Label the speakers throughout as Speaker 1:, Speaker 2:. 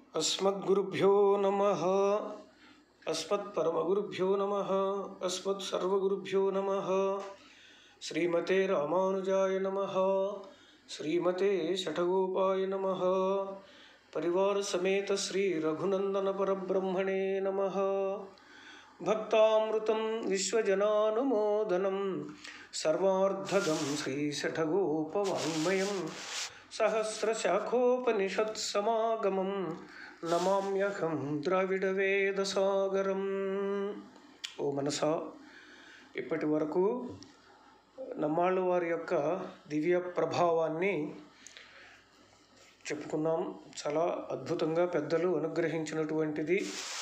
Speaker 1: अस्मद्गुरुभ्यो नमः अस्मत्परमगुरुभ्यो नमः अस्मत्सर्वगुरुभ्यो नमः श्रीमते रामानुजाय नमः श्रीमते शठगोपाय नमः परिवारसमेत श्रीरघुनन्दनपरब्रह्मणे नमः भक्तामृतं विश्वजनानुमोदनं सर्वार्धगं श्रीशठगोपवाङ्मयं सहस्रशाखोपनिषत्समागमं నమామ్యహం ద్రావిడవేదసాగరం ఓ మనసా ఇప్పటి వరకు నమ్మాళ్ళ వారి యొక్క దివ్య ప్రభావాన్ని చెప్పుకున్నాం చాలా అద్భుతంగా పెద్దలు అనుగ్రహించినటువంటిది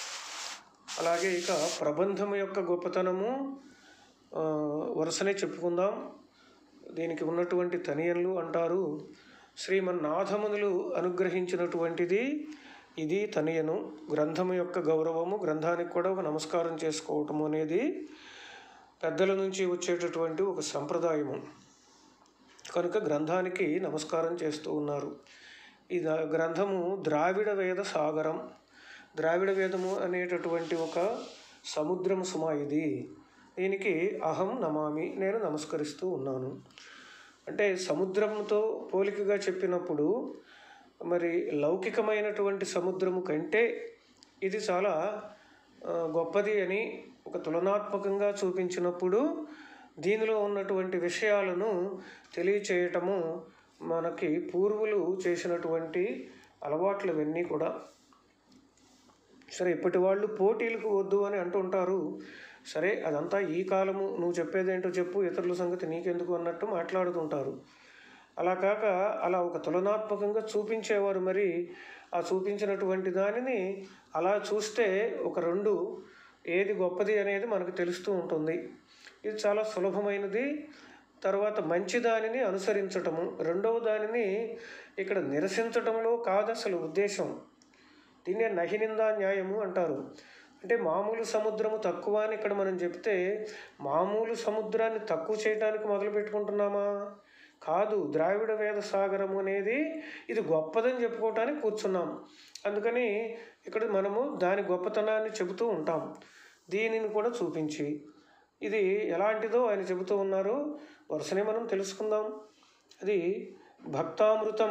Speaker 1: అలాగే ఇక ప్రబంధం యొక్క గొప్పతనము ఆ, వరుసనే చెప్పుకుందాం దీనికి ఉన్నటువంటి తనియన్లు అంటారు శ్రీమన్నాథమునులు అనుగ్రహించినటువంటిది ఇది తనియను గ్రంథము యొక్క గౌరవము గ్రంథానికి కూడా ఒక నమస్కారం చేసుకోవటం అనేది పెద్దల నుంచి వచ్చేటటువంటి ఒక సంప్రదాయము కనుక గ్రంథానికి నమస్కారం చేస్తూ ఉన్నారు ఈ ద- గ్రంథము ద్రావిడ వేద సాగరం ద్రావిడ వేదము అనేటటువంటి ఒక సముద్రము సుమ ఇది దీనికి అహం నమామి నేను నమస్కరిస్తూ ఉన్నాను అంటే సముద్రంతో పోలికగా చెప్పినప్పుడు మరి లౌకికమైనటువంటి సముద్రము కంటే ఇది చాలా ఆ, గొప్పది అని ఒక తులనాత్మకంగా చూపించినప్పుడు దీనిలో ఉన్నటువంటి విషయాలను తెలియచేయటము మనకి పూర్వులు చేసినటువంటి అలవాట్లు ఇవన్నీ కూడా సరే ఇప్పటి వాళ్ళు పోటీలకు వద్దు అని అంటుంటారు సరే అదంతా ఈ కాలము నువ్వు చెప్పేదేంటో చెప్పు ఇతరుల సంగతి నీకెందుకు అన్నట్టు మాట్లాడుతుంటారు అలా కాక అలా ఒక తులనాత్మకంగా చూపించేవారు మరి ఆ చూపించినటువంటి దానిని అలా చూస్తే ఒక రెండు ఏది గొప్పది అనేది మనకు తెలుస్తూ ఉంటుంది ఇది చాలా సులభమైనది తర్వాత మంచి దానిని అనుసరించటము రెండవ దానిని ఇక్కడ నిరసించటంలో కాదు అసలు ఉద్దేశం దీన్నే నహినిందా న్యాయము అంటారు అంటే మామూలు సముద్రము తక్కువ అని ఇక్కడ మనం చెప్తే మామూలు సముద్రాన్ని తక్కువ చేయడానికి మొదలు పెట్టుకుంటున్నామా కాదు ద్రావిడ వేద సాగరము అనేది ఇది గొప్పదని చెప్పుకోవటానికి కూర్చున్నాం అందుకని ఇక్కడ మనము దాని గొప్పతనాన్ని చెబుతూ ఉంటాం దీనిని కూడా చూపించి ఇది ఎలాంటిదో ఆయన చెబుతూ ఉన్నారు వరుసనే మనం తెలుసుకుందాం అది భక్తామృతం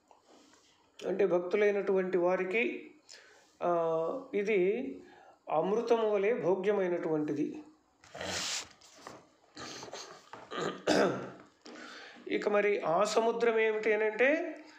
Speaker 1: అంటే భక్తులైనటువంటి వారికి ఆ, ఇది అమృతము వలె భోగ్యమైనటువంటిది ఇక మరి ఆ సముద్రం ఏమిటి అని అంటే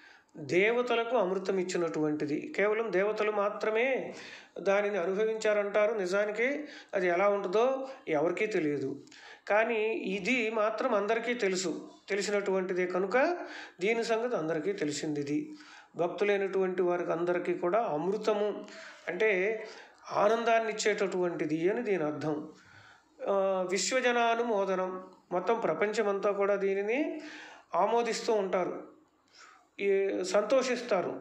Speaker 1: దేవతలకు అమృతం ఇచ్చినటువంటిది కేవలం దేవతలు మాత్రమే దానిని అనుభవించారంటారు నిజానికి అది ఎలా ఉంటుందో ఎవరికీ తెలియదు కానీ ఇది మాత్రం అందరికీ తెలుసు తెలిసినటువంటిదే కనుక దీని సంగతి అందరికీ తెలిసింది ఇది భక్తులైనటువంటి వారికి అందరికీ కూడా అమృతము అంటే ఆనందాన్ని ఇచ్చేటటువంటిది అని దీని అర్థం ఆ, విశ్వజనానుమోదనం మొత్తం ప్రపంచమంతా కూడా దీనిని ఆమోదిస్తూ ఉంటారు ఈ సంతోషిస్తారు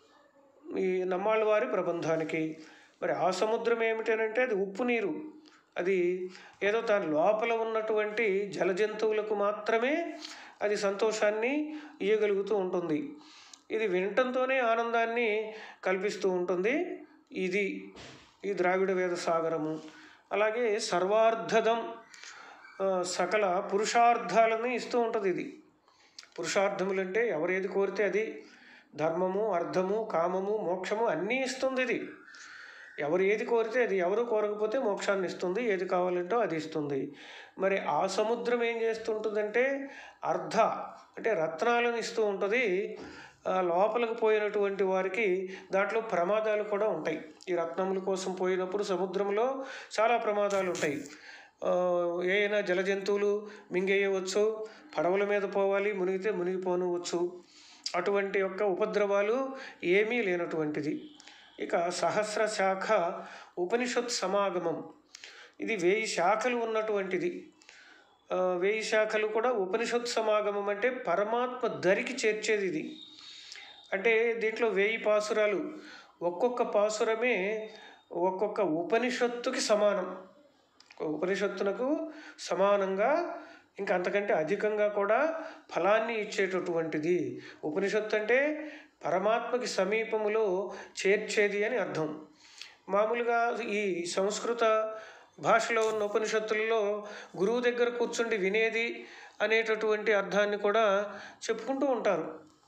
Speaker 1: ఈ నమ్మాళ్ళ వారి ప్రబంధానికి మరి ఆ సముద్రం ఏమిటనంటే అది ఉప్పు నీరు అది ఏదో దాని లోపల ఉన్నటువంటి జల జంతువులకు మాత్రమే అది సంతోషాన్ని ఇయ్యగలుగుతూ ఉంటుంది ఇది వినటంతోనే ఆనందాన్ని కల్పిస్తూ ఉంటుంది ఇది ఈ ద్రావిడ వేద సాగరము అలాగే సర్వార్థదం ఆ, సకల పురుషార్థాలని ఇస్తూ ఉంటుంది ఇది పురుషార్థములంటే ఎవరు ఏది కోరితే అది ధర్మము అర్థము కామము మోక్షము అన్నీ ఇస్తుంది ఇది ఎవరు ఏది కోరితే అది ఎవరు కోరకపోతే మోక్షాన్ని ఇస్తుంది ఏది కావాలంటో అది ఇస్తుంది మరి ఆ సముద్రం ఏం చేస్తుంటుందంటే అర్ధ అంటే రత్నాలను ఇస్తూ ఉంటుంది ఆ లోపలికి పోయినటువంటి వారికి దాంట్లో ప్రమాదాలు కూడా ఉంటాయి ఈ రత్నముల కోసం పోయినప్పుడు సముద్రంలో చాలా ప్రమాదాలు ఉంటాయి ఆ, ఏమైనా జల జంతువులు మింగేయవచ్చు పడవల మీద పోవాలి మునిగితే మునిగిపోనవచ్చు అటువంటి యొక్క ఉపద్రవాలు ఏమీ లేనటువంటిది ఇక సహస్ర శాఖ ఉపనిషత్ సమాగమం ఇది వెయ్యి శాఖలు ఉన్నటువంటిది ఆ, వెయ్యి శాఖలు కూడా ఉపనిషత్ సమాగమం అంటే పరమాత్మ దరికి చేర్చేది ఇది అంటే దీంట్లో వెయ్యి పాసురాలు ఒక్కొక్క పాసురమే ఒక్కొక్క ఉపనిషత్తుకి సమానం ఒక ఉపనిషత్తునకు సమానంగా ఇంకా అంతకంటే అధికంగా కూడా ఫలాన్ని ఇచ్చేటటువంటిది ఉపనిషత్తు అంటే పరమాత్మకి సమీపములో చేర్చేది అని అర్థం మామూలుగా ఈ సంస్కృత భాషలో ఉన్న ఉపనిషత్తులలో గురువు దగ్గర కూర్చుండి వినేది అనేటటువంటి అర్థాన్ని కూడా చెప్పుకుంటూ ఉంటారు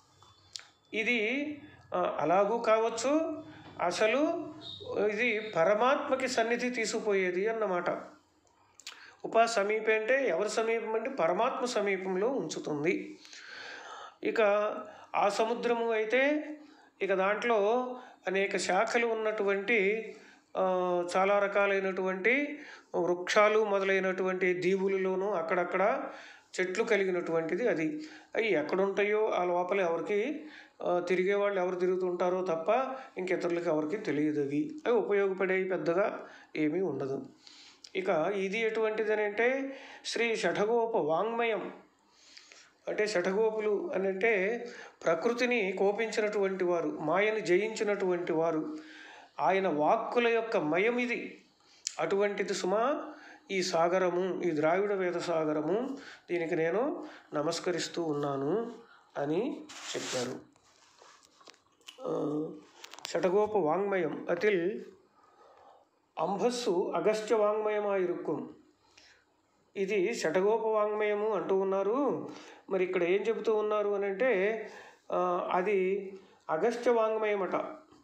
Speaker 1: ఇది ఆ, అలాగూ కావచ్చు అసలు ఇది పరమాత్మకి సన్నిధి తీసుకుపోయేది అన్నమాట ఉపా సమీపే అంటే ఎవరి సమీపం అంటే పరమాత్మ సమీపంలో ఉంచుతుంది ఇక ఆ సముద్రము అయితే ఇక దాంట్లో అనేక శాఖలు ఉన్నటువంటి ఆ, చాలా రకాలైనటువంటి వృక్షాలు మొదలైనటువంటి దీవులలోనూ అక్కడక్కడ చెట్లు కలిగినటువంటిది అది అవి ఎక్కడుంటాయో ఆ లోపల ఎవరికి ఆ, తిరిగే వాళ్ళు ఎవరు తిరుగుతుంటారో తప్ప ఇంకెతరులకి ఎవరికి తెలియదు అవి అవి ఉపయోగపడేవి పెద్దగా ఏమీ ఉండదు ఇక ఇది ఎటువంటిది అని అంటే శ్రీ షఠగోప వాంగ్మయం అంటే శఠగోపులు అని అంటే ప్రకృతిని కోపించినటువంటి వారు మాయను జయించినటువంటి వారు ఆయన వాక్కుల యొక్క మయం ఇది అటువంటిది సుమా ఈ సాగరము ఈ ద్రావిడ వేద సాగరము దీనికి నేను నమస్కరిస్తూ ఉన్నాను అని చెప్పారు ఆ, శఠగోప వాంగ్మయం అతిల్ అంబస్సు అగస్త్య వాంగ్మయమాయిరుక్కుం ఇది శటగోప వాంగ్మయము అంటూ ఉన్నారు మరి ఇక్కడ ఏం చెబుతూ ఉన్నారు అని అంటే ఆ, అది అగస్త్య వాంగ్మయమట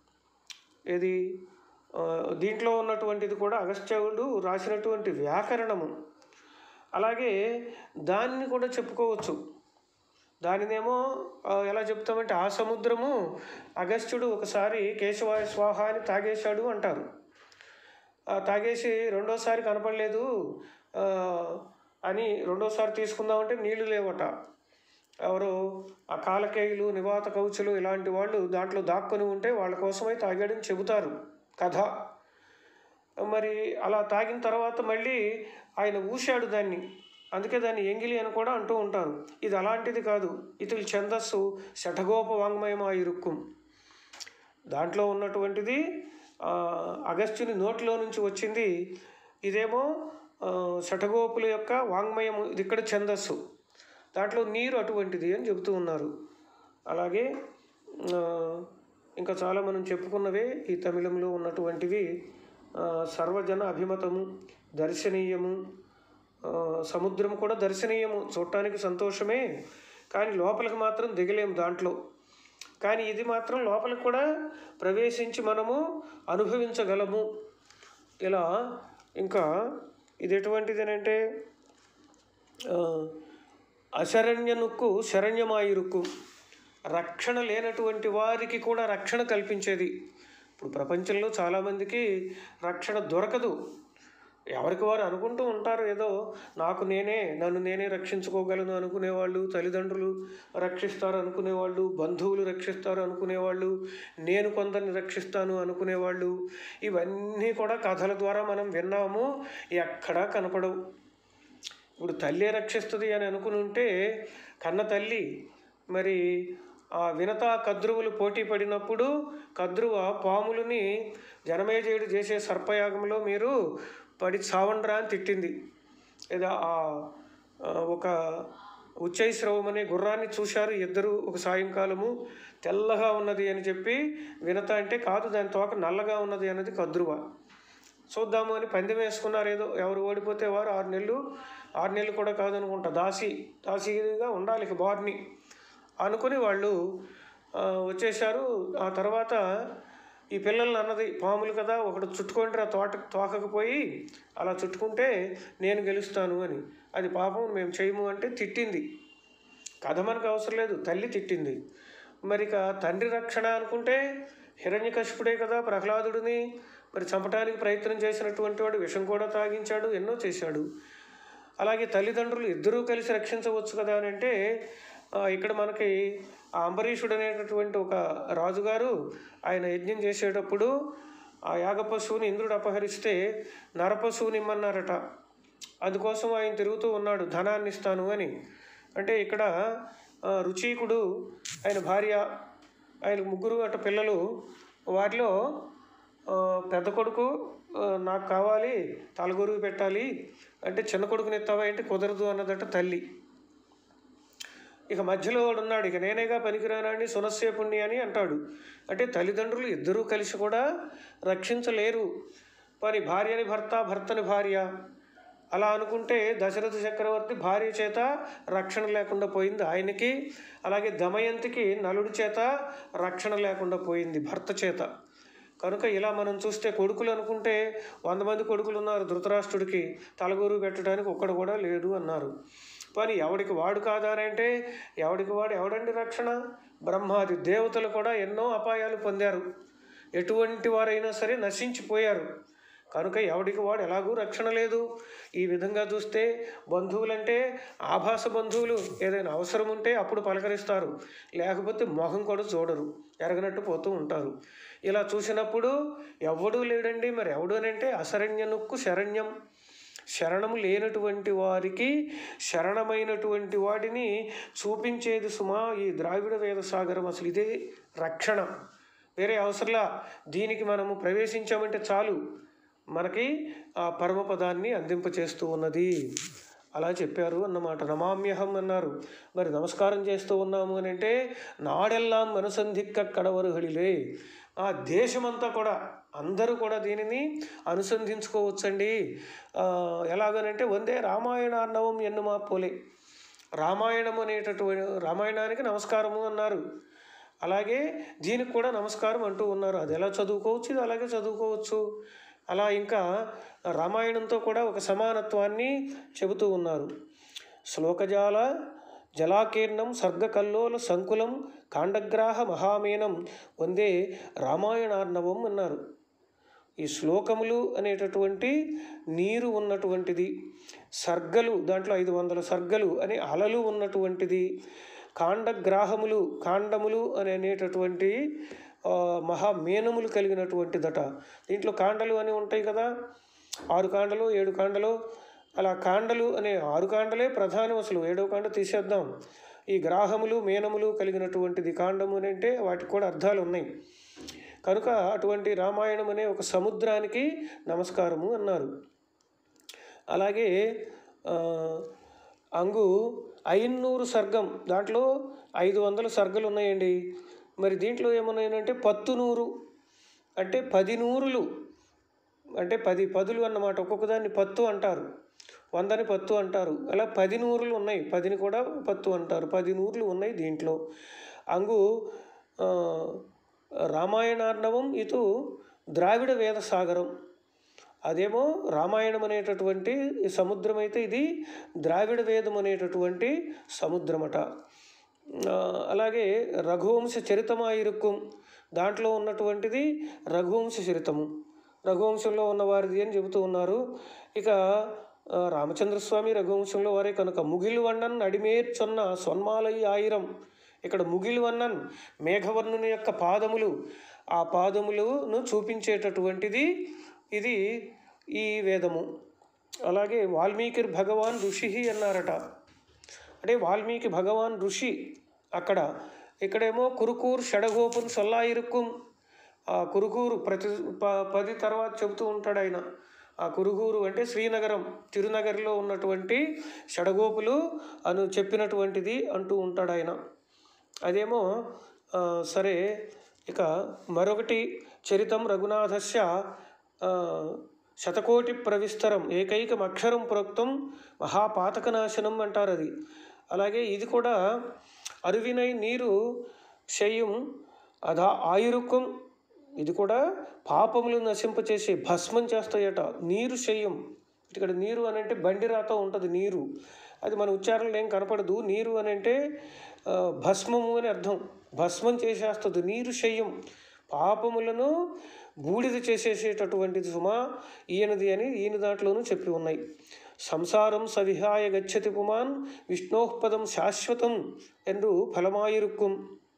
Speaker 1: ఇది ఆ, దీంట్లో ఉన్నటువంటిది కూడా అగస్త్యుడు రాసినటువంటి వ్యాకరణము అలాగే దాన్ని కూడా చెప్పుకోవచ్చు దానినేమో ఆ, ఎలా చెప్తామంటే ఆ సముద్రము అగస్త్యుడు ఒకసారి కేశవాయ స్వాహ అని తాగేశాడు అంటారు ఆ, తాగేసి రెండోసారి కనపడలేదు ఆ, అని రెండోసారి తీసుకుందామంటే నీళ్లు లేవట ఎవరు ఆ కాలకేయులు నివాత కౌచులు ఇలాంటి వాళ్ళు దాంట్లో దాక్కొని ఉంటే వాళ్ళ కోసమై తాగాడని చెబుతారు కథ మరి అలా తాగిన తర్వాత మళ్ళీ ఆయన ఊశాడు దాన్ని అందుకే దాన్ని ఎంగిలి అని కూడా అంటూ ఉంటారు ఇది అలాంటిది కాదు ఇతని ఛందస్సు శఠగోప వాంగ్మయం ఆ ఇరుక్కుం దాంట్లో ఉన్నటువంటిది ఆ, అగస్త్యుని నోటిలో నుంచి వచ్చింది ఇదేమో ఆ, శఠగోపుల యొక్క వాంగ్మయము ఇది ఇక్కడ ఛందస్సు దాంట్లో నీరు అటువంటిది అని చెబుతూ ఉన్నారు అలాగే ఆ, ఇంకా చాలా మనం చెప్పుకున్నవే ఈ తమిళంలో ఉన్నటువంటివి ఆ, సర్వజన అభిమతము దర్శనీయము ఆ, సముద్రం కూడా దర్శనీయము చూడటానికి సంతోషమే కానీ లోపలికి మాత్రం దిగలేము దాంట్లో కానీ ఇది మాత్రం లోపలికి కూడా ప్రవేశించి మనము అనుభవించగలము ఇలా ఇంకా ఇది ఎటువంటిది అంటే ఆ, అశరణ్యనుక్కు శరణ్యమాయురుక్కు రక్షణ లేనటువంటి వారికి కూడా రక్షణ కల్పించేది ఇప్పుడు ప్రపంచంలో చాలామందికి రక్షణ దొరకదు ఎవరికి వారు అనుకుంటూ ఉంటారు ఏదో నాకు నేనే నన్ను నేనే రక్షించుకోగలను అనుకునేవాళ్ళు తల్లిదండ్రులు రక్షిస్తారు అనుకునేవాళ్ళు బంధువులు రక్షిస్తారు అనుకునేవాళ్ళు నేను కొందరిని రక్షిస్తాను అనుకునేవాళ్ళు ఇవన్నీ కూడా కథల ద్వారా మనం విన్నాము ఎక్కడా కనపడవు ఇప్పుడు తల్లే రక్షిస్తుంది అని అనుకుని ఉంటే కన్న తల్లి మరి ఆ వినత కద్రువులు పోటీ పడినప్పుడు కద్రువ పాములని జనమేజయుడు చేసే సర్పయాగంలో మీరు పడి చావండ్రా అని తిట్టింది లేదా ఆ ఆ, ఒక ఉచ్చైశ్రవం అనే గుర్రాన్ని చూశారు ఇద్దరు ఒక సాయంకాలము తెల్లగా ఉన్నది అని చెప్పి వినత అంటే కాదు దాని తోక నల్లగా ఉన్నది అన్నది కద్రువ చూద్దాము అని పందెం వేసుకున్నారు ఏదో ఎవరు ఓడిపోతే వారు ఆరు నెలలు ఆరు నెలలు కూడా కాదనుకుంటా దాసి దాసిగా ఉండాలి ఇక బార్ని అనుకుని వాళ్ళు ఆ, వచ్చేసారు ఆ తర్వాత ఈ పిల్లల్ని అన్నది పాములు కదా ఒకటి చుట్టుకొని ఆ తోట తోకకపోయి అలా చుట్టుకుంటే నేను గెలుస్తాను అని అది పాపం మేము చేయము అంటే తిట్టింది కథ మనకు అవసరం లేదు తల్లి తిట్టింది మరి ఇక తండ్రి రక్షణ అనుకుంటే హిరణ్యకశిపుడే కదా ప్రహ్లాదుడిని మరి చంపడానికి ప్రయత్నం చేసినటువంటి వాడు విషం కూడా తాగించాడు ఎన్నో చేశాడు అలాగే తల్లిదండ్రులు ఇద్దరూ కలిసి రక్షించవచ్చు కదా అని అంటే ఆ, ఇక్కడ మనకి ఆ అంబరీషుడు అనేటటువంటి ఒక రాజుగారు ఆయన యజ్ఞం చేసేటప్పుడు ఆ యాగపశువుని ఇంద్రుడు అపహరిస్తే నరపశువుని ఇమ్మన్నారట అందుకోసం ఆయన తిరుగుతూ ఉన్నాడు ధనాన్ని ఇస్తాను అని అంటే ఇక్కడ ఆ, రుచీకుడు ఆయన భార్య ఆయన ముగ్గురు అట పిల్లలు వారిలో ఆ, పెద్ద కొడుకు ఆ, నాకు కావాలి తలగొరుగు పెట్టాలి అంటే చిన్న కొడుకుని ఎత్తావా అంటే కుదరదు అన్నదట తల్లి ఇక మధ్యలో వాడు ఉన్నాడు ఇక నేనేగా పనికిరానని సునస్య పుణ్య అని అంటాడు అంటే తల్లిదండ్రులు ఇద్దరూ కలిసి కూడా రక్షించలేరు మరి భార్యని భర్త భర్తని భార్య అలా అనుకుంటే దశరథ చక్రవర్తి భార్య చేత రక్షణ లేకుండా పోయింది ఆయనకి అలాగే దమయంతికి నలుడి చేత రక్షణ లేకుండా పోయింది భర్త చేత కనుక ఇలా మనం చూస్తే కొడుకులు అనుకుంటే వంద మంది కొడుకులు ఉన్నారు ధృతరాష్ట్రుడికి తలగూరు పెట్టడానికి ఒక్కడు కూడా లేడు అన్నారు కానీ ఎవడికి వాడు కాదా అని అంటే ఎవడికి వాడు ఎవడండి రక్షణ బ్రహ్మాది దేవతలు కూడా ఎన్నో అపాయాలు పొందారు ఎటువంటి వారైనా సరే నశించిపోయారు కనుక ఎవడికి వాడు ఎలాగూ రక్షణ లేదు ఈ విధంగా చూస్తే బంధువులంటే ఆభాస బంధువులు ఏదైనా అవసరం ఉంటే అప్పుడు పలకరిస్తారు లేకపోతే మొహం కూడా చూడరు ఎరగనట్టు పోతూ ఉంటారు ఇలా చూసినప్పుడు ఎవడూ లేడండి మరి ఎవడు అని అంటే అశరణ్యనుక్కు శరణ్యం శరణము లేనటువంటి వారికి శరణమైనటువంటి వాడిని చూపించేది సుమా ఈ ద్రావిడ వేద సాగరం అసలు ఇదే రక్షణ వేరే అవసరంలా దీనికి మనము ప్రవేశించామంటే చాలు మనకి ఆ పరమపదాన్ని అందింపచేస్తూ ఉన్నది అలా చెప్పారు అన్నమాట నమామ్యహం అన్నారు మరి నమస్కారం చేస్తూ ఉన్నాము అని అంటే నాడెల్లాం అనుసంధిక్క కడవరుహళిలే ఆ దేశమంతా కూడా అందరూ కూడా దీనిని అనుసంధించుకోవచ్చండి ఆ, ఎలాగనంటే వందే రామాయణార్ణవం ఎన్నుమా పోలే రామాయణం అనేటటువంటి రామాయణానికి నమస్కారము అన్నారు అలాగే దీనికి కూడా నమస్కారం అంటూ ఉన్నారు అది ఎలా చదువుకోవచ్చు ఇది అలాగే చదువుకోవచ్చు అలా ఇంకా రామాయణంతో కూడా ఒక సమానత్వాన్ని చెబుతూ ఉన్నారు శ్లోకజాల జలాకీర్ణం సర్గకల్లోల సంకులం కాండగ్రాహ మహామీనం వందే రామాయణార్ణవం అన్నారు ఈ శ్లోకములు అనేటటువంటి నీరు ఉన్నటువంటిది సర్గలు దాంట్లో ఐదు వందల సర్గలు అనే అలలు ఉన్నటువంటిది కాండగ్రాహములు కాండములు అని అనేటటువంటి ఆ, మహామేనములు కలిగినటువంటిదట దీంట్లో కాండలు అని ఉంటాయి కదా ఆరు కాండలు ఏడు కాండలు అలా కాండలు అనే ఆరు కాండలే ప్రధానం అసలు ఏడవ కాండ తీసేద్దాం ఈ గ్రాహములు మేనములు కలిగినటువంటిది కాండము అని అంటే వాటికి కూడా అర్థాలు ఉన్నాయి కనుక అటువంటి రామాయణం అనే ఒక సముద్రానికి నమస్కారము అన్నారు అలాగే ఆ, అంగు ఐన్నూరు సర్గం దాంట్లో ఐదు వందల సర్గలు ఉన్నాయండి మరి దీంట్లో ఏమన్నాయంటే పత్తు నూరు అంటే పది నూరులు అంటే పది పదులు అన్నమాట ఒక్కొక్క దాన్ని పత్తు అంటారు వందని పత్తు అంటారు అలా పది నూరులు ఉన్నాయి పదిని కూడా పత్తు అంటారు పది నూరులు ఉన్నాయి దీంట్లో అంగు ఆ, రామాయణార్ణవం ఇటు ద్రావిడ వేద సాగరం అదేమో రామాయణం అనేటటువంటి ఈ సముద్రం అయితే ఇది ద్రావిడ వేదం అనేటటువంటి సముద్రమట ఆ, అలాగే రఘువంశ చరితమాయిరుక్కుం దాంట్లో ఉన్నటువంటిది రఘువంశ చరితము రఘువంశంలో ఉన్నవారిది అని చెబుతూ ఉన్నారు ఇక ఆ, రామచంద్రస్వామి రఘువంశంలో వారే కనుక ముగిల్వన్నన్ అడిమేర్చొన్న సొన్మాలై ఆయిరం ఇక్కడ ముగిల్వన్నన్ మేఘవర్ణుని యొక్క పాదములు ఆ పాదములను చూపించేటటువంటిది ఇది ఈ వేదము అలాగే వాల్మీకి భగవాన్ ఋషి అన్నారట అంటే వాల్మీకి భగవాన్ ఋషి అక్కడ ఇక్కడేమో కురుకూరు షడగోపున్ సొల్లాయిరుక్కుం ఆ కురుకూరు ప్రతి ప- పది తర్వాత చెబుతూ ఉంటాడు ఆయన ఆ కురుగూరు అంటే శ్రీనగరం తిరునగరిలో ఉన్నటువంటి షడగోపులు అను చెప్పినటువంటిది అంటూ ఉంటాడు ఆయన అదేమో ఆ, సరే ఇక మరొకటి చరితం రఘునాథస్య ఆ, శతకోటి ప్రవిస్తరం ఏకైకం అక్షరం ప్రోక్తం మహాపాతకనాశనం అంటారు అది అలాగే ఇది కూడా అరువినై నీరు శయ్యం అదా ఆయురుకం ఇది కూడా పాపములు నశింపచేసి భస్మం చేస్తాయట నీరు శయ్యం ఇక్కడ నీరు అని అంటే బండిరాతో ఉంటుంది నీరు అది మన ఉచ్చారణలో ఏం కనపడదు నీరు అని అంటే ఆ, భస్మము అని అర్థం భస్మం చేసేస్తుంది నీరు శయ్యం పాపములను బూడిద చేసేసేటటువంటిది సుమా ఈయనది అని ఈయన దాంట్లోనూ చెప్పి ఉన్నాయి సంసారం సవిహాయ గచ్చతి పుమాన్ విష్ణోపదం శాశ్వతం ఎందు ఫలమాయిరుక్కుం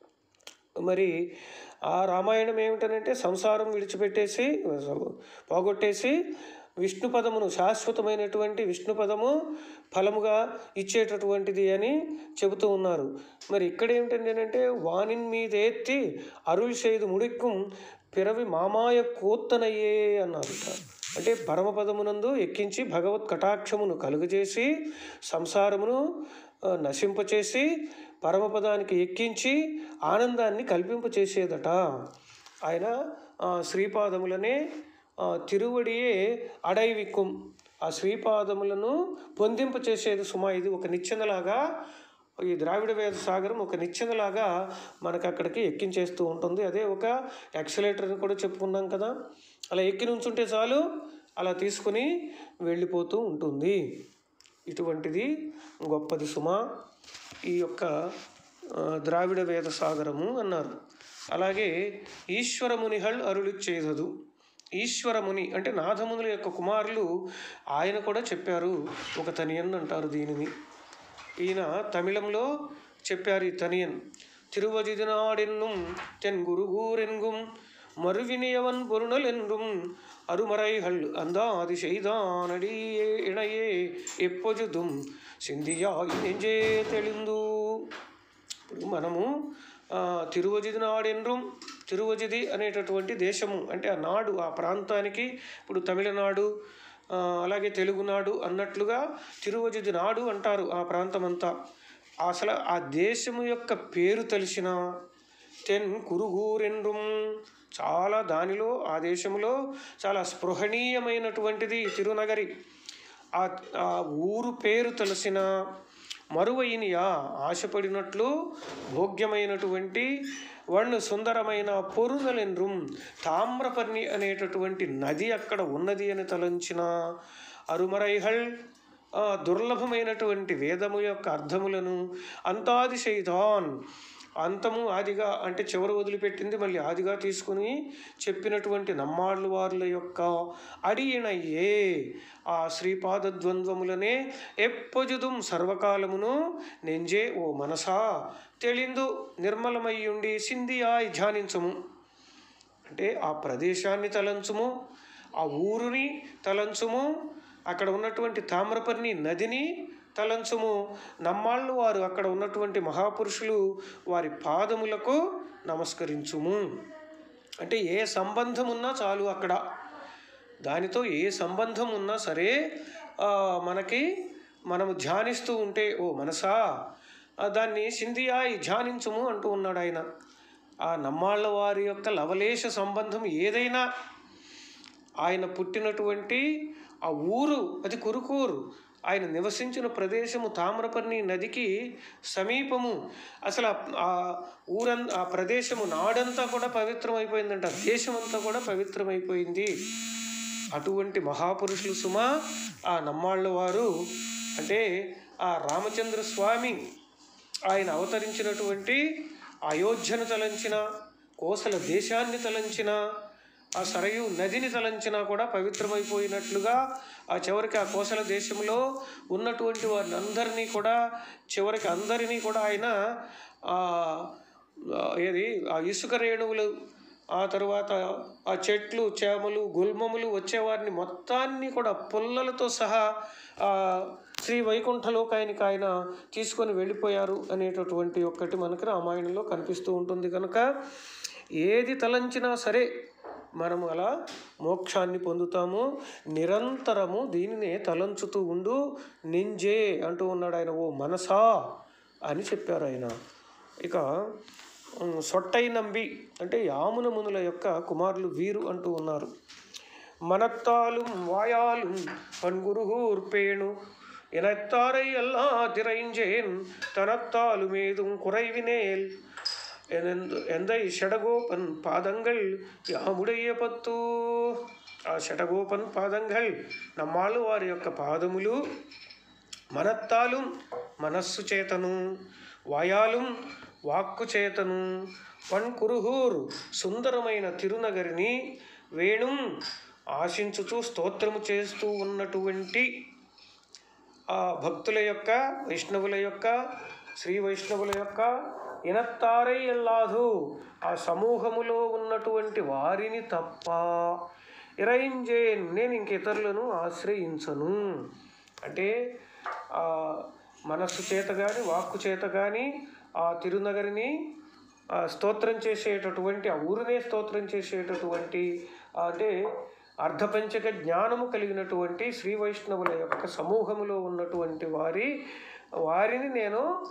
Speaker 1: మరి ఆ రామాయణం ఏమిటనంటే సంసారం విడిచిపెట్టేసి పోగొట్టేసి విష్ణు పదమును శాశ్వతమైనటువంటి విష్ణు పదము ఫలముగా ఇచ్చేటటువంటిది అని చెబుతూ ఉన్నారు మరి ఇక్కడ ఏమిటండి అంటే వానిన్ మీద ఎత్తి అరుள் செய்து ముడిక్కుం పిరవి మామాయ కూత్తనయ్యే అన్నారు అంటే పరమపదమునందు ఎక్కించి భగవత్ కటాక్షమును కలుగజేసి సంసారమును ఆ, నశింపచేసి పరమపదానికి ఎక్కించి ఆనందాన్ని కల్పింపచేసేదట ఆయన ఆ, శ్రీపాదములనే ఆ, తిరువడియే అడైవిక్కుం ఆ శ్రీపాదములను పొందింపచేసేది సుమా ఇది ఒక నిచ్చెనలాగా ఈ ద్రావిడ వేద సాగరం ఒక నిచ్చెనలాగా మనకు అక్కడికి ఎక్కించేస్తూ ఉంటుంది అదే ఒక యాక్సిలేటర్ అని కూడా చెప్పుకున్నాం కదా అలా ఎక్కి నుంచుంటే చాలు అలా తీసుకుని వెళ్ళిపోతూ ఉంటుంది ఇటువంటిది గొప్పది సుమా ఈ యొక్క ఆ, ద్రావిడ వేద సాగరము అన్నారు అలాగే ఈశ్వరమునిహళ్ అరుళి చేదదు ఈశ్వరముని అంటే నాథమునుల యొక్క కుమారులు ఆయన కూడా చెప్పారు ఒక తనియన్ అంటారు దీనిని ఈయన తమిళంలో చెప్పారు ఈ తనియన్ తిరువజిదినాడెన్నుం తెన్ గురుగూరెన్గుం மறுவினியவன் பொருணல் என்றும் அருமறைகள் அந்தாதி செய்தானடியே இணையே எப்பொழுதும் సింధియాయి నెంజే తెలిందు ఇప్పుడు మనము ఆ, తిరువజిది నాడెన్రం తిరువజిది అనేటటువంటి దేశము అంటే ఆ నాడు ఆ ప్రాంతానికి ఇప్పుడు తమిళనాడు ఆ, అలాగే తెలుగునాడు అన్నట్లుగా తిరువజిది నాడు అంటారు ఆ ప్రాంతం అంతా అసలు ఆ దేశము యొక్క పేరు తెలిసిన తెన్ కురుగూరెన్rum చాలా దానిలో ఆ దేశంలో చాలా స్పృహణీయమైనటువంటిది తిరునగరి ఆ ఆ ఊరు పేరు తెలిసిన మరువైనయా ఆశపడినట్లు భోగ్యమైనటువంటి వన్ను సుందరమైన పొరునలెన్రుం తామ్రపర్ణి అనేటటువంటి నది అక్కడ ఉన్నది అని తలంచిన అరుమరైహల్ ఆ దుర్లభమైనటువంటి వేదము యొక్క అర్థములను అంతాదిశైతాన్ అంతము ఆదిగా అంటే చివరి వదిలిపెట్టింది మళ్ళీ ఆదిగా తీసుకుని చెప్పినటువంటి నమ్మాళ్ళు వారుల యొక్క అడియనయ్యే ఆ శ్రీపాద ద్వంద్వములనే ఎప్పొజుదుం సర్వకాలమును నెంజే ఓ మనసా తెలిందు నిర్మలమయ్యుండి సింధియాయ్ ధ్యానించము అంటే ఆ ప్రదేశాన్ని తలంచుము ఆ ఊరుని తలంచుము అక్కడ ఉన్నటువంటి తామ్రపర్ణి నదిని తలంచుము నమ్మాళ్ళు వారు అక్కడ ఉన్నటువంటి మహాపురుషులు వారి పాదములకు నమస్కరించుము అంటే ఏ సంబంధం ఉన్నా చాలు అక్కడ దానితో ఏ సంబంధం ఉన్నా సరే ఆ, మనకి మనము ధ్యానిస్తూ ఉంటే ఓ మనసా ఆ, దాన్ని సింధియాయి ధ్యానించుము అంటూ ఉన్నాడు ఆయన ఆ నమ్మాళ్ళ వారి యొక్క లవలేశ సంబంధం ఏదైనా ఆయన పుట్టినటువంటి ఆ ఊరు అది కురుకూరు ఆయన నివసించిన ప్రదేశము తామ్రపర్ణి నదికి సమీపము అసలు ఆ- ఆ ఊరం ఆ ప్రదేశము నాడంతా కూడా పవిత్రమైపోయిందంట దేశమంతా కూడా పవిత్రమైపోయింది అటువంటి మహాపురుషులు సుమ ఆ నమ్మాళ్ళ వారు అంటే ఆ రామచంద్ర స్వామి ఆయన అవతరించినటువంటి అయోధ్యను తలంచిన కోసల దేశాన్ని తలంచిన ఆ సరయు నదిని తలంచినా కూడా పవిత్రమైపోయినట్లుగా ఆ చివరికి ఆ కోసల దేశంలో ఉన్నటువంటి వారిని అందరినీ కూడా చివరికి అందరినీ కూడా ఆయన ఆ, ఆ, ఏది ఆ ఇసుక రేణువులు ఆ తర్వాత ఆ చెట్లు చేమలు గుల్మములు వచ్చేవారిని మొత్తాన్ని కూడా పుల్లలతో సహా ఆ, శ్రీ వైకుంఠలోకాయనికి ఆయన తీసుకొని వెళ్ళిపోయారు అనేటటువంటి ఒక్కటి మనకి రామాయణంలో కనిపిస్తూ ఉంటుంది కనుక ఏది తలంచినా సరే మనము అలా మోక్షాన్ని పొందుతాము నిరంతరము దీనినే తలంచుతూ ఉండు నింజే అంటూ ఉన్నాడు ఆయన ఓ మనసా అని చెప్పారు ఆయన ఇక ఉమ్, సొట్టై నంబి అంటే యామున మునుల యొక్క కుమారులు వీరు అంటూ ఉన్నారు மனத்தாலும் வாயாலும் பன்குருகூர் பேணு எனத்தாரை எல்லா திரைஞ்சேன் தனத்தாலும் ஏதும் குறைவினேல் எனந்து எந்தை ஷடகோபன் பாதங்கள் யாமுடைய పత్తు ఆ షటగోపన్ పాదంగల్ నమ్మాళ్ళు వారి యొక్క పాదములు మనత్తాలు మనస్సు చేతను వాయాలు వాక్కు చేతను పణ్కురుహూరు సుందరమైన తిరునగరిని వేణు ఆశించుతూ స్తోత్రము చేస్తూ ఉన్నటువంటి ఆ భక్తుల యొక్క వైష్ణవుల యొక్క శ్రీ వైష్ణవుల యొక్క ఇనత్తారై ఎల్లాదు ఆ సమూహములో ఉన్నటువంటి వారిని తప్ప ఇరైంజే నేను ఇంక ఇతరులను ఆశ్రయించను అంటే ఆ మనస్సు చేత కానీ వాక్కు చేత కానీ ఆ తిరునగరిని ఆ స్తోత్రం చేసేటటువంటి ఆ ఊరినే స్తోత్రం చేసేటటువంటి ఆ అంటే అర్ధపంచక జ్ఞానము కలిగినటువంటి శ్రీ వైష్ణవుల యొక్క సమూహములో ఉన్నటువంటి వారి వారిని నేను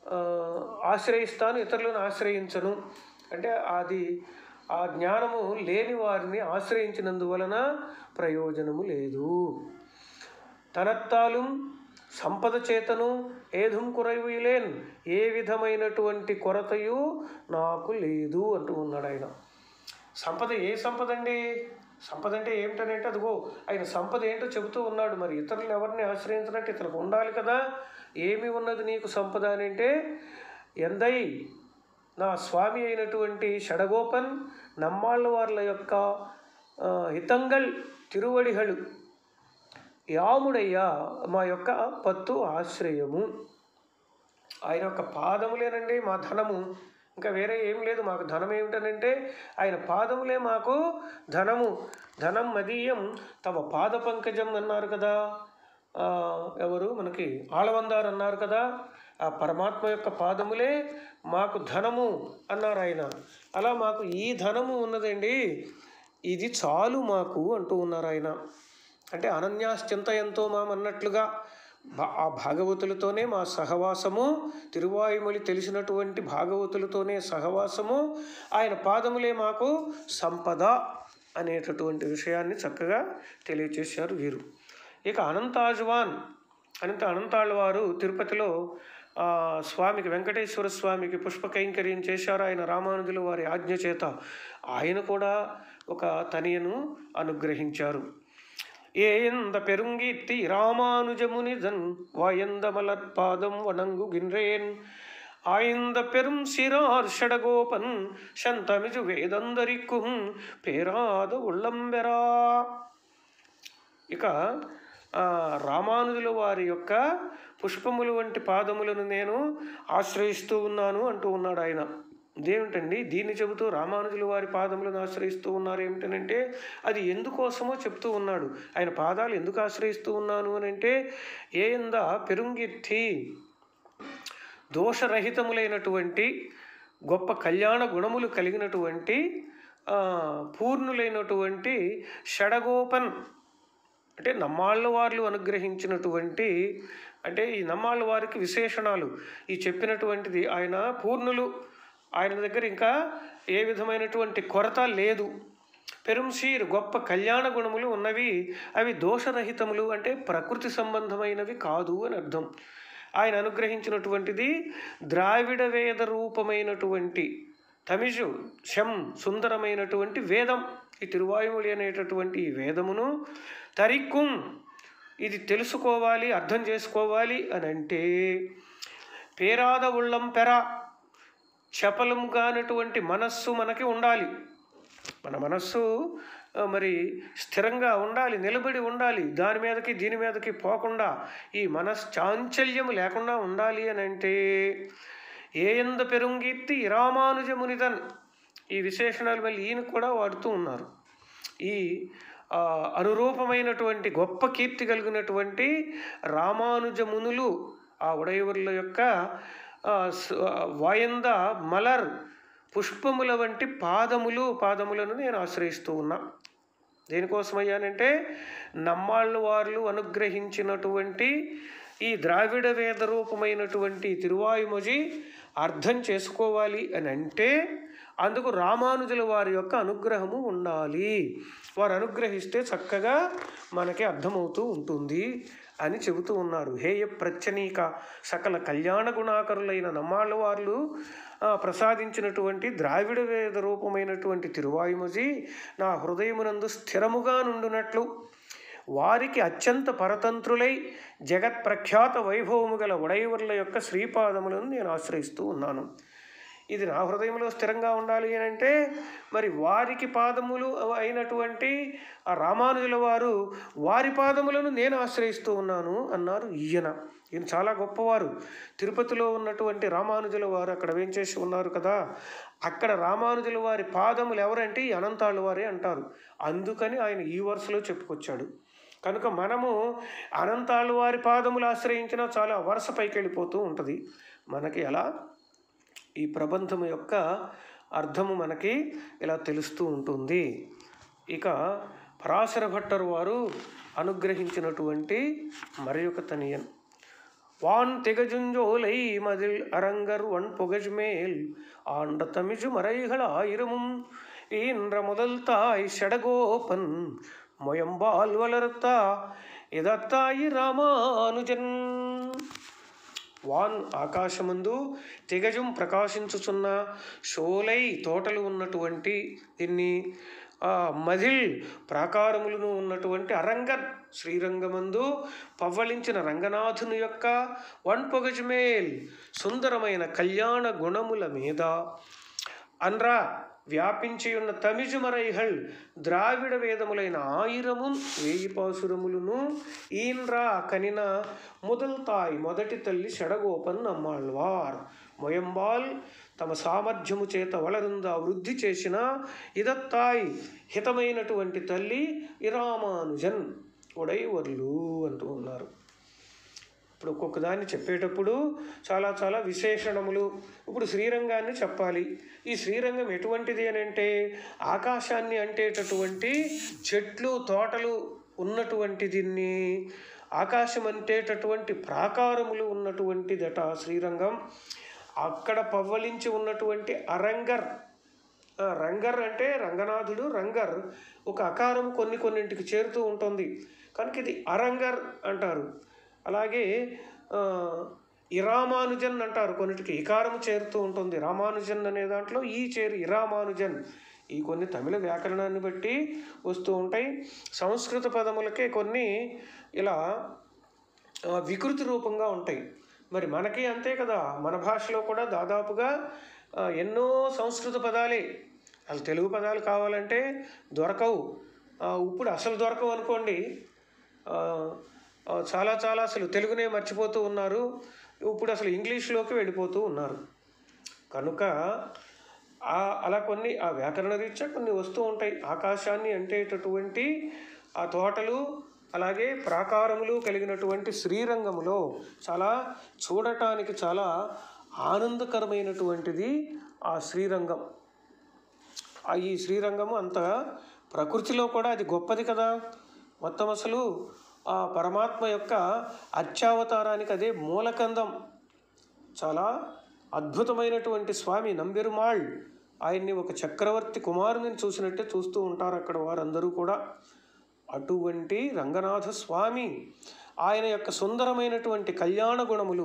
Speaker 1: ఆ, ఆశ్రయిస్తాను ఇతరులను ఆశ్రయించను అంటే అది ఆ జ్ఞానము లేని వారిని ఆశ్రయించినందువలన ప్రయోజనము లేదు తనత్తాలు సంపద చేతను ఏధం కురైవిలేన్ ఏ విధమైనటువంటి కొరతయు నాకు లేదు అంటూ ఉన్నాడు ఆయన సంపద ఏ సంపద అండి సంపద అంటే ఏమిటనంటే అదిగో ఆయన సంపద ఏంటో చెబుతూ ఉన్నాడు మరి ఇతరులను ఎవరిని ఆశ్రయించినట్టు ఇతనికి ఉండాలి కదా ఏమి ఉన్నది నీకు సంపద అని అంటే ఎందై నా స్వామి అయినటువంటి షడగోపన్ నమ్మాళ్ళ వార్ల యొక్క ఆ, హితంగల్ తిరువడిహళు యాముడయ్యా మా యొక్క పత్తు ఆశ్రయము ఆయన యొక్క పాదములేనండి మా ధనము ఇంకా వేరే ఏం లేదు మాకు ధనం ఏమిటనంటే ఆయన పాదములే మాకు ధనము ధనం మదీయం తమ పాద పంకజం అన్నారు కదా ఆ, ఎవరు మనకి ఆళవందారు అన్నారు కదా ఆ పరమాత్మ యొక్క పాదములే మాకు ధనము అన్నారు ఆయన అలా మాకు ఈ ధనము ఉన్నదండి ఇది చాలు మాకు అంటూ ఉన్నారు ఆయన అంటే అనన్యాశ్చింతయంతో మామన్నట్లుగా భా- ఆ భాగవతులతోనే మా సహవాసము తిరువాయుమొళి తెలిసినటువంటి భాగవతులతోనే సహవాసము ఆయన పాదములే మాకు సంపద అనేటటువంటి విషయాన్ని చక్కగా తెలియచేశారు వీరు ఇక అనంతాజవాన్ అనంత అనంతాళ్ళ వారు తిరుపతిలో ఆ, స్వామికి వెంకటేశ్వర స్వామికి పుష్ప కైంకర్యం చేశారు ఆయన రామానుజుల వారి ఆజ్ఞ చేత ఆయన కూడా ఒక తనియను అనుగ్రహించారు ஏயந்த பெருங்கீர்த்தி ராமானுஜமுனிதன் வாயந்த மலர்பாதம் வணங்குகின்றேன் ஆய்ந்த பெரும் சிறார் ஷடகோபன் சந்தமிஜு வேதந்தரிக்கும் பேராத உள்ளம்பெరా ఇక ఆ, రామానుజుల వారి యొక్క పుష్పములు వంటి పాదములను నేను ఆశ్రయిస్తూ ఉన్నాను అంటూ ఉన్నాడు ఆయన ఇదేమిటండి దీన్ని చెబుతూ రామానుజుల వారి పాదములను ఆశ్రయిస్తూ ఉన్నారు ఏమిటనంటే అది ఎందుకోసమో చెప్తూ ఉన్నాడు ఆయన పాదాలు ఎందుకు ఆశ్రయిస్తూ ఉన్నాను అని అంటే ఏంద పెరుంగిత్తి దోషరహితములైనటువంటి గొప్ప కళ్యాణ గుణములు కలిగినటువంటి ఆ, పూర్ణులైనటువంటి షడగోపన్ అంటే నమ్మాళ్ళ వార్లు అనుగ్రహించినటువంటి అంటే ఈ నమ్మాళ్ళ వారికి విశేషణాలు ఈ చెప్పినటువంటిది ఆయన పూర్ణులు ఆయన దగ్గర ఇంకా ఏ విధమైనటువంటి కొరత లేదు పెరుంసీర్ గొప్ప కళ్యాణ గుణములు ఉన్నవి అవి దోషరహితములు అంటే ప్రకృతి సంబంధమైనవి కాదు అని అర్థం ఆయన అనుగ్రహించినటువంటిది ద్రావిడ వేద రూపమైనటువంటి తమిజు శం సుందరమైనటువంటి వేదం ఈ తిరువాయుమొళి అనేటటువంటి ఈ వేదమును తరిక్కుం ఇది తెలుసుకోవాలి అర్థం చేసుకోవాలి అని అంటే పేరాద ఉళ్ళం పెర చపలం కానటువంటి మనస్సు మనకి ఉండాలి మన మనస్సు ఆ, మరి స్థిరంగా ఉండాలి నిలబడి ఉండాలి దాని మీదకి దీని మీదకి పోకుండా ఈ మనశ్చాంచల్యము లేకుండా ఉండాలి అని అంటే ఏయంద పెరుంగీర్తి రామానుజమునిదన్ ఈ విశేషణాలు మళ్ళీ ఈయన కూడా వాడుతూ ఉన్నారు ఈ ఆ, అనురూపమైనటువంటి గొప్ప కీర్తి కలిగినటువంటి రామానుజమునులు ఆ ఉడయవుల యొక్క ఆ, స- వాయంద మలర్ పుష్పముల వంటి పాదములు పాదములను నేను ఆశ్రయిస్తూ ఉన్నా దేనికోసమయ్యానంటే నమ్మాళ్ళు వార్లు అనుగ్రహించినటువంటి ఈ ద్రావిడ వేద రూపమైనటువంటి తిరువాయుమొజి అర్థం చేసుకోవాలి అని అంటే అందుకు రామానుజుల వారి యొక్క అనుగ్రహము ఉండాలి వారు అనుగ్రహిస్తే చక్కగా మనకి అర్థమవుతూ ఉంటుంది అని చెబుతూ ఉన్నారు హేయ ప్రత్యనీక సకల కళ్యాణ గుణాకరులైన నమ్మాళ్ళ వార్లు ఆ, ప్రసాదించినటువంటి ద్రావిడ వేద రూపమైనటువంటి తిరువాయుమజి నా హృదయమునందు స్థిరముగా నుండునట్లు వారికి అత్యంత పరతంత్రులై జగత్ ప్రఖ్యాత వైభవము గల ఉడయవర్ల యొక్క శ్రీపాదములను నేను ఆశ్రయిస్తూ ఉన్నాను ఇది నా హృదయంలో స్థిరంగా ఉండాలి అని అంటే మరి వారికి పాదములు అయినటువంటి ఆ రామానుజుల వారు వారి పాదములను నేను ఆశ్రయిస్తూ ఉన్నాను అన్నారు ఈయన ఈయన చాలా గొప్పవారు తిరుపతిలో ఉన్నటువంటి రామానుజుల వారు అక్కడ వేంచేసి ఉన్నారు కదా అక్కడ రామానుజుల వారి పాదములు ఎవరంటే ఈ అనంతాళ్ళ వారే అంటారు అందుకని ఆయన ఈ వరుసలో చెప్పుకొచ్చాడు కనుక మనము అనంతాళ్ళ వారి పాదములు ఆశ్రయించినా చాలా వరుస పైకి వెళ్ళిపోతూ ఉంటుంది మనకి ఎలా ఈ ప్రబంధము యొక్క అర్థము మనకి ఇలా తెలుస్తూ ఉంటుంది ఇక పరాశర భట్టరు వారు అనుగ్రహించినటువంటి మరి ఒక తనియన్ வான் திகஜுஞ்சோலை மதில் அரங்கர் ஒன் புகழ்மேல் ஆண்ட தமிழு மறைகள் ஆயிரமும் ஈன்ற முதல் தாய் ஷடகோபன் மொயம்பால் வளர்த்தா இதத்தாయి రామానుజన్ వాన్ ఆకాశమందు తెగజం ప్రకాశించుచున్న షోలై తోటలు ఉన్నటువంటి దీన్ని ఆ, మదిల్ ప్రాకారములను ఉన్నటువంటి అరంగర్ శ్రీరంగమందు పవ్వళించిన రంగనాథుని యొక్క వన్పొగజ్మేల్ సుందరమైన కళ్యాణ గుణముల మీద అన్రా వ్యాపించి ఉన్న తమిజుమరైహల్ ద్రావిడ వేదములైన ఆయిరము వేయి పాసురములను ఈన్రా కనిన ముదల్ తాయ్ మొదటి తల్లి షడగోపన్ అమ్మాళ్వార్ మొయంబాల్ తమ సామర్థ్యము చేత వలరుందా వృద్ధి చేసిన ఇదత్తాయ్ హితమైనటువంటి తల్లి ఇరామానుజన్ ఉడైవర్లు అంటూ ఉన్నారు ఇప్పుడు ఒక్కొక్క దాన్ని చెప్పేటప్పుడు చాలా చాలా విశేషణములు ఇప్పుడు శ్రీరంగాన్ని చెప్పాలి ఈ శ్రీరంగం ఎటువంటిది అని అంటే ఆకాశాన్ని అంటేటటువంటి చెట్లు తోటలు ఉన్నటువంటి దీన్ని ఆకాశం అంటేటటువంటి ప్రాకారములు ఉన్నటువంటిదట శ్రీరంగం అక్కడ పవ్వలించి ఉన్నటువంటి అరంగర్ ఆ, రంగర్ అంటే రంగనాథుడు రంగర్ ఒక అకారం కొన్ని కొన్నింటికి చేరుతూ ఉంటుంది కనుక ఇది అరంగర్ అంటారు అలాగే ఆ, ఇరామానుజన్ అంటారు కొన్నిటికి ఇకారం చేరుతూ ఉంటుంది రామానుజన్ అనే దాంట్లో ఈ చేరు ఇరామానుజన్ ఈ కొన్ని తమిళ వ్యాకరణాన్ని బట్టి వస్తూ ఉంటాయి సంస్కృత పదములకే కొన్ని ఇలా ఆ, వికృతి రూపంగా ఉంటాయి మరి మనకి అంతే కదా మన భాషలో కూడా దాదాపుగా ఆ, ఎన్నో సంస్కృత పదాలే అసలు తెలుగు పదాలు కావాలంటే దొరకవు ఆ, ఇప్పుడు అసలు దొరకవు అనుకోండి ఆ, ఆ, చాలా చాలా అసలు తెలుగునే మర్చిపోతూ ఉన్నారు ఇప్పుడు అసలు ఇంగ్లీష్లోకి వెళ్ళిపోతూ ఉన్నారు కనుక ఆ అలా కొన్ని ఆ వ్యాకరణ రీత్యా కొన్ని వస్తూ ఉంటాయి ఆకాశాన్ని అంటేటటువంటి ఆ తోటలు అలాగే ప్రాకారములు కలిగినటువంటి శ్రీరంగములో చాలా చూడటానికి చాలా ఆనందకరమైనటువంటిది ఆ శ్రీరంగం ఆ ఈ శ్రీరంగము అంత ప్రకృతిలో కూడా అది గొప్పది కదా మొత్తం అసలు ఆ పరమాత్మ యొక్క అత్యావతారానికి అదే మూలకందం చాలా అద్భుతమైనటువంటి స్వామి నంబెరుమాళ్ ఆయన్ని ఒక చక్రవర్తి కుమారుని చూసినట్టే చూస్తూ ఉంటారు అక్కడ వారందరూ కూడా అటువంటి రంగనాథ స్వామి ఆయన యొక్క సుందరమైనటువంటి కళ్యాణ గుణములు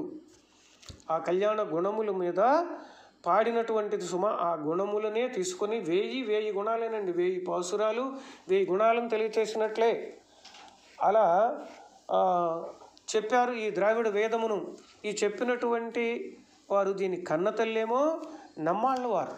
Speaker 1: ఆ కళ్యాణ గుణముల మీద పాడినటువంటిది సుమ ఆ గుణములనే తీసుకొని వేయి వేయి గుణాలేనండి వేయి పాసురాలు వేయి గుణాలను తెలియచేసినట్లే అలా ఆ, చెప్పారు ఈ ద్రావిడ వేదమును ఈ చెప్పినటువంటి వారు దీని కన్న తల్లేమో నమ్మాళ్ళవారు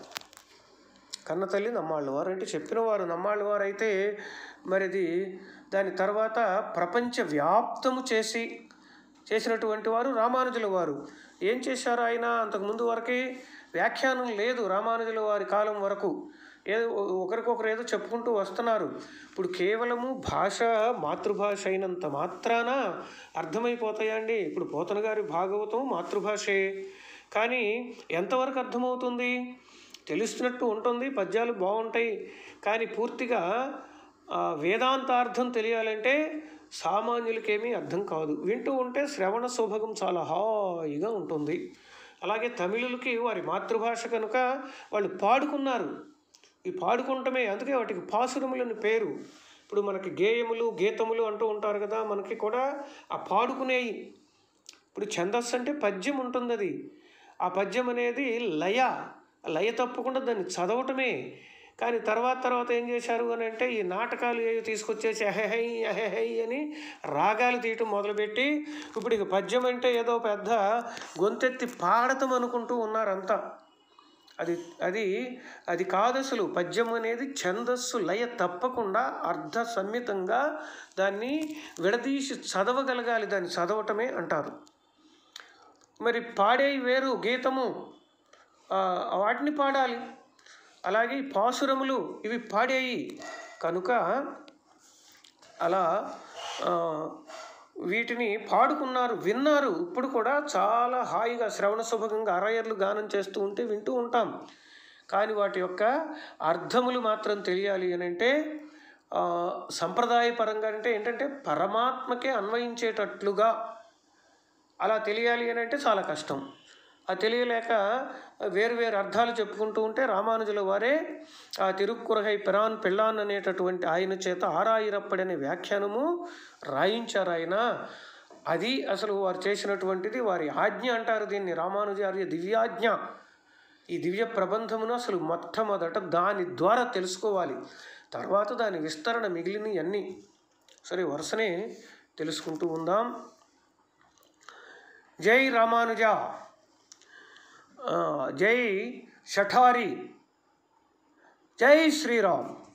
Speaker 1: కన్న తల్లి నమ్మాళ్ళవారు అంటే చెప్పిన వారు నమ్మాళ్ళవారు అయితే మరిది దాని తర్వాత ప్రపంచ వ్యాప్తము చేసి చేసినటువంటి వారు రామానుజుల వారు ఏం చేశారు ఆయన అంతకుముందు వరకే వ్యాఖ్యానం లేదు రామానుజుల వారి కాలం వరకు ఏదో ఒకరికొకరు ఏదో చెప్పుకుంటూ వస్తున్నారు ఇప్పుడు కేవలము భాష మాతృభాష అయినంత మాత్రాన అర్థమైపోతాయండి ఇప్పుడు పోతన గారి భాగవతం మాతృభాషే కానీ ఎంతవరకు అర్థమవుతుంది తెలుస్తున్నట్టు ఉంటుంది పద్యాలు బాగుంటాయి కానీ పూర్తిగా ఆ, వేదాంతార్థం తెలియాలంటే సామాన్యులకేమీ అర్థం కాదు వింటూ ఉంటే శ్రవణ సౌభగం చాలా హాయిగా ఉంటుంది అలాగే తమిళులకి వారి మాతృభాష కనుక వాళ్ళు పాడుకున్నారు ఈ పాడుకుంటమే అందుకే వాటికి పాసురములని పేరు ఇప్పుడు మనకి గేయములు గీతములు అంటూ ఉంటారు కదా మనకి కూడా ఆ పాడుకునేవి ఇప్పుడు ఛందస్సు అంటే పద్యం ఉంటుంది అది ఆ పద్యం అనేది లయ లయ తప్పకుండా దాన్ని చదవటమే కానీ తర్వాత తర్వాత ఏం చేశారు అని అంటే ఈ నాటకాలు ఏవి తీసుకొచ్చేసి అహెహై అహెహై అని రాగాలు తీయటం మొదలుపెట్టి ఇప్పుడు ఇక పద్యం అంటే ఏదో పెద్ద గొంతెత్తి పాడతాం అనుకుంటూ ఉన్నారంతా అది అది అది కాదు అసలు పద్యం అనేది ఛందస్సు లయ తప్పకుండా అర్ధ సమ్మితంగా దాన్ని విడదీసి చదవగలగాలి దాన్ని చదవటమే అంటారు మరి పాడేవి వేరు గీతము ఆ, వాటిని పాడాలి అలాగే ఈ పాసురములు ఇవి పాడేయి కనుక అలా ఆ, వీటిని పాడుకున్నారు విన్నారు ఇప్పుడు కూడా చాలా హాయిగా శ్రవణ సుభగంగా అరయర్లు గానం చేస్తూ ఉంటే వింటూ ఉంటాం కానీ వాటి యొక్క అర్థములు మాత్రం తెలియాలి అని అంటే ఆ, సంప్రదాయపరంగా అంటే ఏంటంటే పరమాత్మకే అన్వయించేటట్లుగా అలా తెలియాలి అని అంటే చాలా కష్టం ఆ తెలియలేక వేరు వేరు అర్థాలు చెప్పుకుంటూ ఉంటే రామానుజుల వారే ఆ తిరుక్కురహై పిరాన్ పెళ్ళాన్ అనేటటువంటి ఆయన చేత ఆరాయిరప్పడనే వ్యాఖ్యానము రాయించారు ఆయన అది అసలు వారు చేసినటువంటిది వారి ఆజ్ఞ అంటారు దీన్ని రామానుజార్య దివ్యాజ్ఞ ఈ దివ్య ప్రబంధమును అసలు మొట్టమొదట దాని ద్వారా తెలుసుకోవాలి తర్వాత దాని విస్తరణ మిగిలిన అన్నీ సరే వరుసనే తెలుసుకుంటూ ఉందాం జై రామానుజ ఆ, జై షఠారి జై శ్రీరామ్